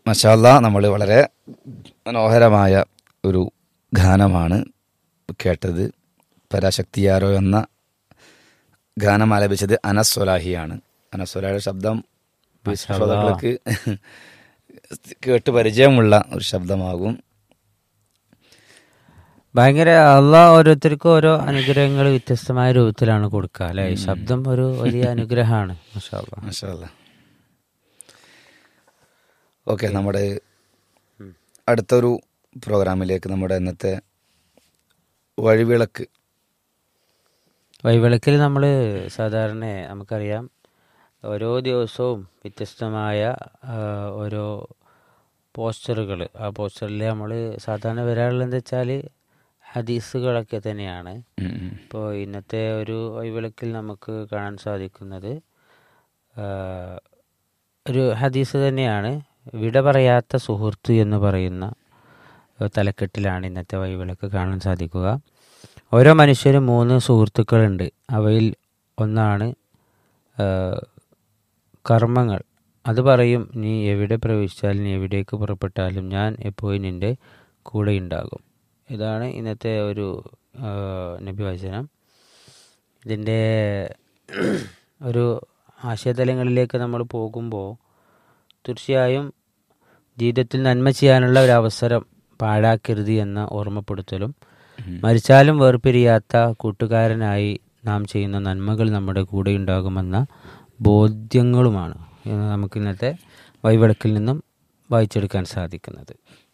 മഷാല്ല നമ്മൾ വളരെ മനോഹരമായ ഒരു ഗാനമാണ് കേട്ടത് പരാശക്തിയാരോ എന്ന ഗാനം ആലപിച്ചത് അനസ് സൊലാഹിയാണ് അനസ് സൊലാഹിയുടെ ശബ്ദം ശ്രോതാക്കൾക്ക് കേട്ട് പരിചയമുള്ള ഒരു ശബ്ദമാകും ഭയങ്കര അള്ള ഓരോരുത്തർക്കും ഓരോ അനുഗ്രഹങ്ങൾ വ്യത്യസ്തമായ രൂപത്തിലാണ് കൊടുക്കുക അല്ലെ ഈ ശബ്ദം ഒരു വലിയ അനുഗ്രഹമാണ് മാഷാ അല്ലാ. മഷാല്ല ഓക്കെ നമ്മുടെ അടുത്തൊരു പ്രോഗ്രാമിലേക്ക് നമ്മുടെ ഇന്നത്തെ വഴിവിളക്ക് വഴിവിളക്കിൽ നമ്മൾ സാധാരണ നമുക്കറിയാം ഓരോ ദിവസവും വ്യത്യസ്തമായ ആ, ഓരോ പോസ്റ്ററുകൾ ആ പോസ്റ്ററിൽ നമ്മൾ സാധാരണ വരാറുള്ളത് എന്താ വെച്ചാൽ ഹദീസുകളൊക്കെ തന്നെയാണ് ഉം, ഉം. ഇപ്പോൾ ഇന്നത്തെ ഒരു വഴിവിളക്കിൽ നമുക്ക് കാണാൻ സാധിക്കുന്നത് ആ, ഒരു ഹദീസ് തന്നെയാണ് വിട പറയാത്ത സുഹൃത്ത് എന്ന് പറയുന്ന ഒരു തലക്കെട്ടിലാണ് ഇന്നത്തെ വഴിവിളക്ക് കാണാൻ സാധിക്കുക ഓരോ മനുഷ്യരും മൂന്ന് സുഹൃത്തുക്കളുണ്ട് അവയിൽ ഒന്നാണ് ആ, കർമ്മങ്ങൾ അത് പറയും നീ എവിടെ പ്രവേശിച്ചാലും നീ എവിടേക്ക് പുറപ്പെട്ടാലും ഞാൻ എപ്പോഴും നിൻ്റെ കൂടെ ഉണ്ടാകും ഇതാണ് ഇന്നത്തെ ഒരു ആ, നബി വചനം ഇതിൻ്റെ ഒരു ആശയതലങ്ങളിലേക്ക് നമ്മൾ പോകുമ്പോൾ തീർച്ചയായും ജീവിതത്തിൽ നന്മ ചെയ്യാനുള്ള ഒരു അവസരം പാഴാക്കരുത് എന്ന ഓർമ്മപ്പെടുത്തലും മരിച്ചാലും വേർപിരിയാത്ത കൂട്ടുകാരനായി നാം ചെയ്യുന്ന നന്മകൾ നമ്മുടെ കൂടെ ഉണ്ടാകുമെന്ന ബോധ്യങ്ങളുമാണ് എന്ന് നമുക്ക് ഇന്നത്തെ വൈവിളക്കിൽ നിന്നും വായിച്ചെടുക്കാൻ സാധിക്കുന്നത്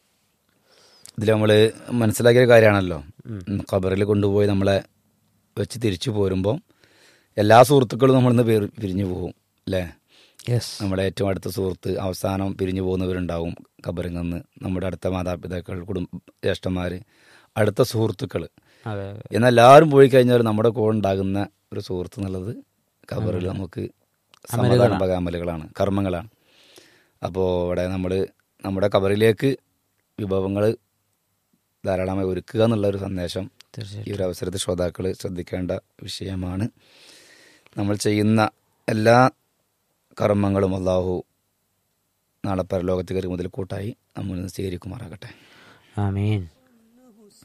ഇതിൽ നമ്മൾ മനസ്സിലാക്കിയ കാര്യമാണല്ലോ ഖബറിൽ കൊണ്ടുപോയി നമ്മളെ വെച്ച് തിരിച്ചു പോരുമ്പോൾ എല്ലാ സുഹൃത്തുക്കളും നമ്മളിന്ന് പേര് പിരിഞ്ഞു പോകും അല്ലേ യെസ് നമ്മുടെ ഏറ്റവും അടുത്ത സുഹൃത്ത് അവസാനം പിരിഞ്ഞു പോകുന്നവരുണ്ടാവും ഖബറിൽ നിന്ന് നമ്മുടെ അടുത്ത മാതാപിതാക്കൾ കുടുംബ ജ്യേഷ്ഠന്മാർ അടുത്ത സുഹൃത്തുക്കൾ അതെ എന്നാൽ എല്ലാവരും പോയി കഴിഞ്ഞാൽ നമ്മുടെ കൂടെ ഉണ്ടാകുന്ന ഒരു സുഹൃത്ത് എന്നുള്ളത് ഖബറിൽ നമുക്ക് സമാധാന അമലുകളാണ് കർമ്മങ്ങളാണ് അപ്പോൾ ഇവിടെ നമ്മൾ നമ്മുടെ ഖബറിലേക്ക് വിഭവങ്ങൾ ധാരാളമായി ഒരുക്കുക എന്നുള്ള ഒരു സന്ദേശം തീർച്ചയായും ഈ ഒരു അവസരത്തിൽ ശ്രോതാക്കൾ ശ്രദ്ധിക്കേണ്ട വിഷയമാണ് നമ്മൾ ചെയ്യുന്ന എല്ലാ കർമ്മങ്ങളും അള്ളാഹു നാളെ പരലോകത്ത് കയറി മുതൽ കൂട്ടായി നമ്മൾ സ്വീകരിക്കുമാറാകട്ടെ ആമീൻ